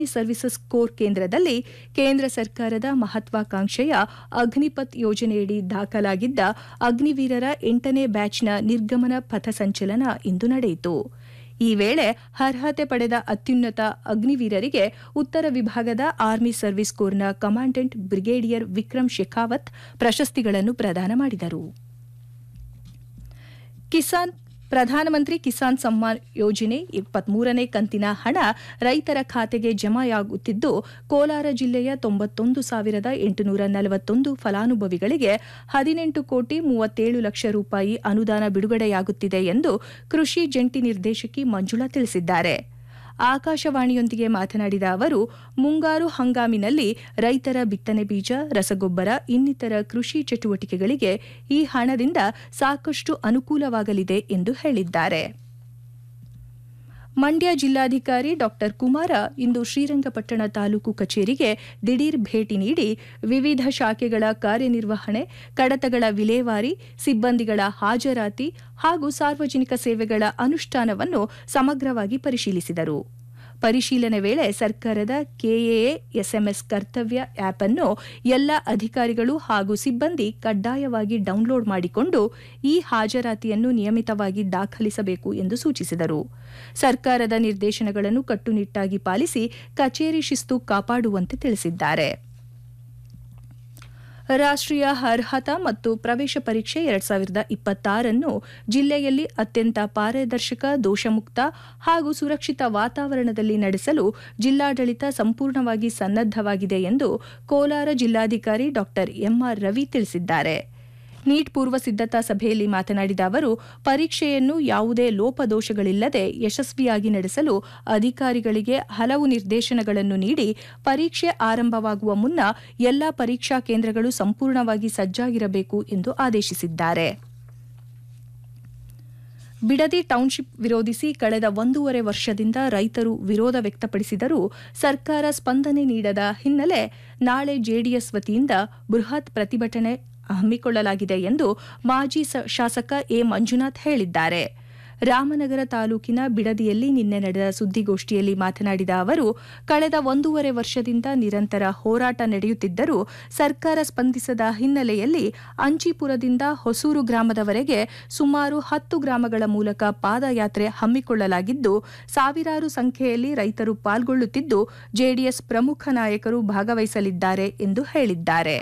services core ಕೇಂದ್ರದಲ್ಲಿ ಕೇಂದ್ರ ಸರ್ಕಾರದ ಮಹತ್ವಾಕಾಂಕ್ಷೆಯ ಅಗ್ನಿಪಥ್ ಯೋಜನೆಯಡಿ ದಾಖಲಾಗಿದ್ದ ಅಗ್ನಿವೀರರ ಎಂಟನೇ ಬ್ಯಾಚ್ನ ನಿರ್ಗಮನ ಪಥಸಂಚಲನ ಇಂದು ನಡೆಯಿತು ಈ ವೇಳೆ ಅರ್ಹತೆ ಪಡೆದ ಅತ್ಯುನ್ನತ ಅಗ್ನಿವೀರರಿಗೆ ಉತ್ತರ ವಿಭಾಗದ ಆರ್ಮಿ ಸರ್ವಿಸ್ ಕೋರ್ನ ಕಮಾಂಡೆಂಟ್ ಬ್ರಿಗೇಡಿಯರ್ ವಿಕ್ರಮ್ ಶೆಖಾವತ್ ಪ್ರಶಸ್ತಿಗಳನ್ನು ಪ್ರದಾನ ಮಾಡಿದರು ಕಿಸಾನ್ ಪ್ರಧಾನಮಂತ್ರಿ ಕಿಸಾನ್ ಸಮ್ಮಾನ್ ಯೋಜನೆ ಇಪ್ಪತ್ಮೂರನೇ ಕಂತಿನ ಹಣ ರೈತರ ಖಾತೆಗೆ ಜಮೆಯಾಗುತ್ತಿದ್ದು ಕೋಲಾರ ಜಿಲ್ಲೆಯ ತೊಂಬತ್ತೊಂದು ಸಾವಿರದ ಎಂಟುನೂರ ನಲವತ್ತೊಂದು ಫಲಾನುಭವಿಗಳಿಗೆ ಹದಿನೆಂಟು ಕೋಟಿ ಮೂವತ್ತೇಳು ಲಕ್ಷ ರೂಪಾಯಿ ಅನುದಾನ ಬಿಡುಗಡೆಯಾಗುತ್ತಿದೆ ಎಂದು ಕೃಷಿ ಜಂಟಿ ನಿರ್ದೇಶಕಿ ಮಂಜುಳಾ ತಿಳಿಸಿದ್ದಾರೆ ಆಕಾಶವಾಣಿಯೊಂದಿಗೆ ಮಾತನಾಡಿದ ಅವರು ಮುಂಗಾರು ಹಂಗಾಮಿನಲ್ಲಿ ರೈತರ ಬಿತ್ತನೆ ಬೀಜ ರಸಗೊಬ್ಬರ ಇನ್ನಿತರ ಕೃಷಿ ಚಟುವಟಿಕೆಗಳಿಗೆ ಈ ಹಣದಿಂದ ಸಾಕಷ್ಟು ಅನುಕೂಲವಾಗಲಿದೆ ಎಂದು ಹೇಳಿದ್ದಾರೆ ಮಂಡ್ಯ ಜಿಲ್ಲಾಧಿಕಾರಿ ಡಾ ಕುಮಾರ ಇಂದು ಶ್ರೀರಂಗಪಟ್ಟಣ ತಾಲೂಕು ಕಚೇರಿಗೆ ದಿಢೀರ್ ಭೇಟಿ ನೀಡಿ ವಿವಿಧ ಶಾಖೆಗಳ ಕಾರ್ಯನಿರ್ವಹಣೆ ಕಡತಗಳ ವಿಲೇವಾರಿ ಸಿಬ್ಬಂದಿಗಳ ಹಾಜರಾತಿ ಹಾಗೂ ಸಾರ್ವಜನಿಕ ಸೇವೆಗಳ ಅನುಷ್ಠಾನವನ್ನು ಸಮಗ್ರವಾಗಿ ಪರಿಶೀಲಿಸಿದರು ಪರಿಶೀಲನೆ ವೇಳೆ ಸರ್ಕಾರದ ಕೆಎಎ ಎಸ್ಎಂಎಸ್ ಕರ್ತವ್ಯ ಆಪ್ ಅನ್ನು ಎಲ್ಲ ಅಧಿಕಾರಿಗಳು ಹಾಗೂ ಸಿಬ್ಬಂದಿ ಕಡ್ಡಾಯವಾಗಿ ಡೌನ್ಲೋಡ್ ಮಾಡಿಕೊಂಡು ಈ ಹಾಜರಾತಿಯನ್ನು ನಿಯಮಿತವಾಗಿ ದಾಖಲಿಸಬೇಕು ಎಂದು ಸೂಚಿಸಿದರು ಸರ್ಕಾರದ ನಿರ್ದೇಶನಗಳನ್ನು ಕಟ್ಟುನಿಟ್ಟಾಗಿ ಪಾಲಿಸಿ ಕಚೇರಿ ಶಿಸ್ತು ಕಾಪಾಡುವಂತೆ ತಿಳಿಸಿದ್ದಾರೆ ರಾಷ್ಟ್ರೀಯ ಅರ್ಹತಾ ಮತ್ತು ಪ್ರವೇಶ ಪರೀಕ್ಷೆ ಎರಡ್ ಸಾವಿರದ ಇಪ್ಪತ್ತಾರನ್ನು ಜಿಲ್ಲೆಯಲ್ಲಿ ಅತ್ಯಂತ ಪಾರದರ್ಶಕ ದೋಷಮುಕ್ತ ಹಾಗೂ ಸುರಕ್ಷಿತ ವಾತಾವರಣದಲ್ಲಿ ನಡೆಸಲು ಜಿಲ್ಲಾಡಳಿತ ಸಂಪೂರ್ಣವಾಗಿ ಸನ್ನದ್ದವಾಗಿದೆ ಎಂದು ಕೋಲಾರ ಜಿಲ್ಲಾಧಿಕಾರಿ ಡಾ ಎಂಆರ್ ರವಿ ತಿಳಿಸಿದ್ದಾರೆ ನೀಟ್ ಪೂರ್ವ ಸಿದ್ದತಾ ಸಭೆಯಲ್ಲಿ ಮಾತನಾಡಿದ ಅವರು ಪರೀಕ್ಷೆಯನ್ನು ಯಾವುದೇ ಲೋಪದೋಷಗಳಿಲ್ಲದೆ ಯಶಸ್ವಿಯಾಗಿ ನಡೆಸಲು ಅಧಿಕಾರಿಗಳಿಗೆ ಹಲವು ನಿರ್ದೇಶನಗಳನ್ನು ನೀಡಿ ಪರೀಕ್ಷೆ ಆರಂಭವಾಗುವ ಮುನ್ನ ಎಲ್ಲಾ ಪರೀಕ್ಷಾ ಕೇಂದ್ರಗಳು ಸಂಪೂರ್ಣವಾಗಿ ಸಜ್ಜಾಗಿರಬೇಕು ಎಂದು ಆದೇಶಿಸಿದ್ದಾರೆ ಬಿಡದಿ ಟೌನ್ಶಿಪ್ ವಿರೋಧಿಸಿ ಕಳೆದ ಒಂದೂವರೆ ವರ್ಷದಿಂದ ರೈತರು ವಿರೋಧ ವ್ಯಕ್ತಪಡಿಸಿದರೂ ಸರ್ಕಾರ ಸ್ಪಂದನೆ ನೀಡದ ಹಿನ್ನೆಲೆ ನಾಳೆ ಜೆಡಿಎಸ್ ವತಿಯಿಂದ ಬೃಹತ್ ಪ್ರತಿಭಟನೆ ಹಮ್ಮಿಕೊಳ್ಳಲಾಗಿದೆ ಎಂದು ಮಾಜಿ ಶಾಸಕ ಎ ಮಂಜುನಾಥ್ ಹೇಳಿದ್ದಾರೆ ರಾಮನಗರ ತಾಲೂಕಿನ ಬಿಡದಿಯಲ್ಲಿ ನಿನ್ನೆ ನಡೆದ ಸುದ್ದಿಗೋಷ್ಠಿಯಲ್ಲಿ ಮಾತನಾಡಿದ ಅವರು ಕಳೆದ ಒಂದೂವರೆ ವರ್ಷದಿಂದ ನಿರಂತರ ಹೋರಾಟ ನಡೆಯುತ್ತಿದ್ದರೂ ಸರ್ಕಾರ ಸ್ಪಂದಿಸದ ಹಿನ್ನೆಲೆಯಲ್ಲಿ ಅಂಚಿಪುರದಿಂದ ಹೊಸೂರು ಗ್ರಾಮದವರೆಗೆ ಸುಮಾರು ಹತ್ತು ಗ್ರಾಮಗಳ ಮೂಲಕ ಪಾದಯಾತ್ರೆ ಹಮ್ಮಿಕೊಳ್ಳಲಾಗಿದ್ದು ಸಾವಿರಾರು ಸಂಖ್ಯೆಯಲ್ಲಿ ರೈತರು ಪಾಲ್ಗೊಳ್ಳುತ್ತಿದ್ದು ಜೆಡಿಎಸ್ ಪ್ರಮುಖ ನಾಯಕರು ಭಾಗವಹಿಸಲಿದ್ದಾರೆ ಎಂದು ಹೇಳಿದ್ದಾರೆ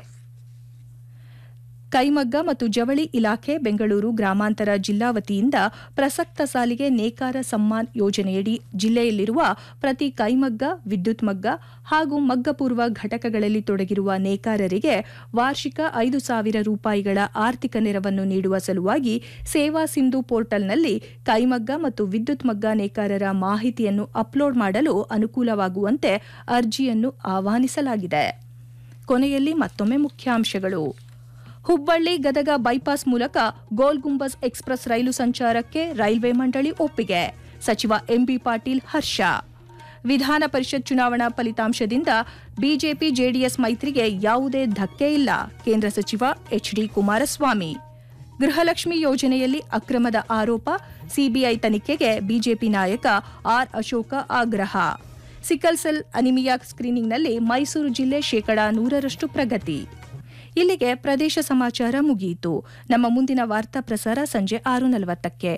ಕೈಮಗ್ಗ ಮತ್ತು ಜವಳಿ ಇಲಾಖೆ ಬೆಂಗಳೂರು ಗ್ರಾಮಾಂತರ ಜಿಲ್ಲಾ ವತಿಯಿಂದ ಪ್ರಸಕ್ತ ಸಾಲಿಗೆ ನೇಕಾರ ಸಮ್ಮಾನ್ ಯೋಜನೆಯಡಿ ಜಿಲ್ಲೆಯಲ್ಲಿರುವ ಪ್ರತಿ ಕೈಮಗ್ಗ ವಿದ್ಯುತ್ ಮಗ್ಗ ಹಾಗೂ ಮಗ್ಗಪೂರ್ವ ಘಟಕಗಳಲ್ಲಿ ತೊಡಗಿರುವ ನೇಕಾರರಿಗೆ ವಾರ್ಷಿಕ ಐದು ಸಾವಿರ ರೂಪಾಯಿಗಳ ಆರ್ಥಿಕ ನೆರವನ್ನು ನೀಡುವ ಸಲುವಾಗಿ ಸೇವಾ ಸಿಂಧು ಪೋರ್ಟಲ್ನಲ್ಲಿ ಕೈಮಗ್ಗ ಮತ್ತು ವಿದ್ಯುತ್ ಮಗ್ಗ ನೇಕಾರರ ಮಾಹಿತಿಯನ್ನು ಅಪ್ಲೋಡ್ ಮಾಡಲು ಅನುಕೂಲವಾಗುವಂತೆ ಅರ್ಜಿಯನ್ನು ಆಹ್ವಾನಿಸಲಾಗಿದೆ ಕೊನೆಯಲ್ಲಿ ಮತ್ತೊಮ್ಮೆ ಮುಖ್ಯಾಂಶಗಳು ಹುಬ್ಬಳ್ಳಿ ಗದಗ ಬೈಪಾಸ್ ಮೂಲಕ ಗೋಲ್ ಗುಂಬಜ್ ಎಕ್ಸ್ಪ್ರೆಸ್ ರೈಲು ಸಂಚಾರಕ್ಕೆ ರೈಲ್ವೆ ಮಂಡಳಿ ಒಪ್ಪಿಗೆ ಸಚಿವ ಎಂಬಿ ಪಾಟೀಲ್ ಹರ್ಷ ವಿಧಾನ ಪರಿಷತ್ ಚುನಾವಣಾ ಫಲಿತಾಂಶದಿಂದ ಬಿಜೆಪಿ ಜೆಡಿಎಸ್ ಮೈತ್ರಿಗೆ ಯಾವುದೇ ಧಕ್ಕೆ ಇಲ್ಲ ಕೇಂದ್ರ ಸಚಿವ ಎಚ್ಡಿ ಕುಮಾರಸ್ವಾಮಿ ಗೃಹಲಕ್ಷ್ಮಿ ಯೋಜನೆಯಲ್ಲಿ ಅಕ್ರಮದ ಆರೋಪ ಸಿಬಿಐ ತನಿಖೆಗೆ ಬಿಜೆಪಿ ನಾಯಕ ಆರ್ ಅಶೋಕ ಆಗ್ರಹ ಸಿಕಲ್ ಸೆಲ್ ಅನಿಮಿಯಾ ಸ್ಕ್ರೀನಿಂಗ್ನಲ್ಲಿ ಮೈಸೂರು ಜಿಲ್ಲೆ ಶೇಕಡಾ ನೂರರಷ್ಟು ಪ್ರಗತಿ ಇಲ್ಲಿಗೆ ಪ್ರದೇಶ ಸಮಾಚಾರ ಮುಗಿಯಿತು ನಮ್ಮ ಮುಂದಿನ ವಾರ್ತಾ ಪ್ರಸಾರ ಸಂಜೆ ಆರು ನಲವತ್ತಕ್ಕೆ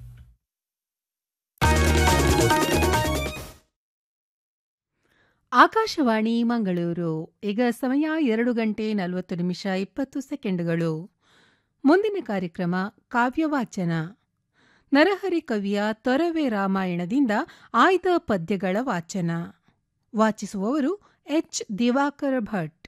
ಆಕಾಶವಾಣಿ ಮಂಗಳೂರು ಈಗ ಸಮಯ ಎರಡು ಗಂಟೆ ನಲವತ್ತು ನಿಮಿಷ ಇಪ್ಪತ್ತು ಸೆಕೆಂಡ್ಗಳು ಮುಂದಿನ ಕಾರ್ಯಕ್ರಮ ಕಾವ್ಯವಾಚನ ನರಹರಿ ಕವಿಯ ತೊರವೆ ರಾಮಾಯಣದಿಂದ ಆಯ್ದ ಪದ್ಯಗಳ ವಾಚನ ವಾಚಿಸುವವರು ಎಚ್ ದಿವಾಕರ ಭಟ್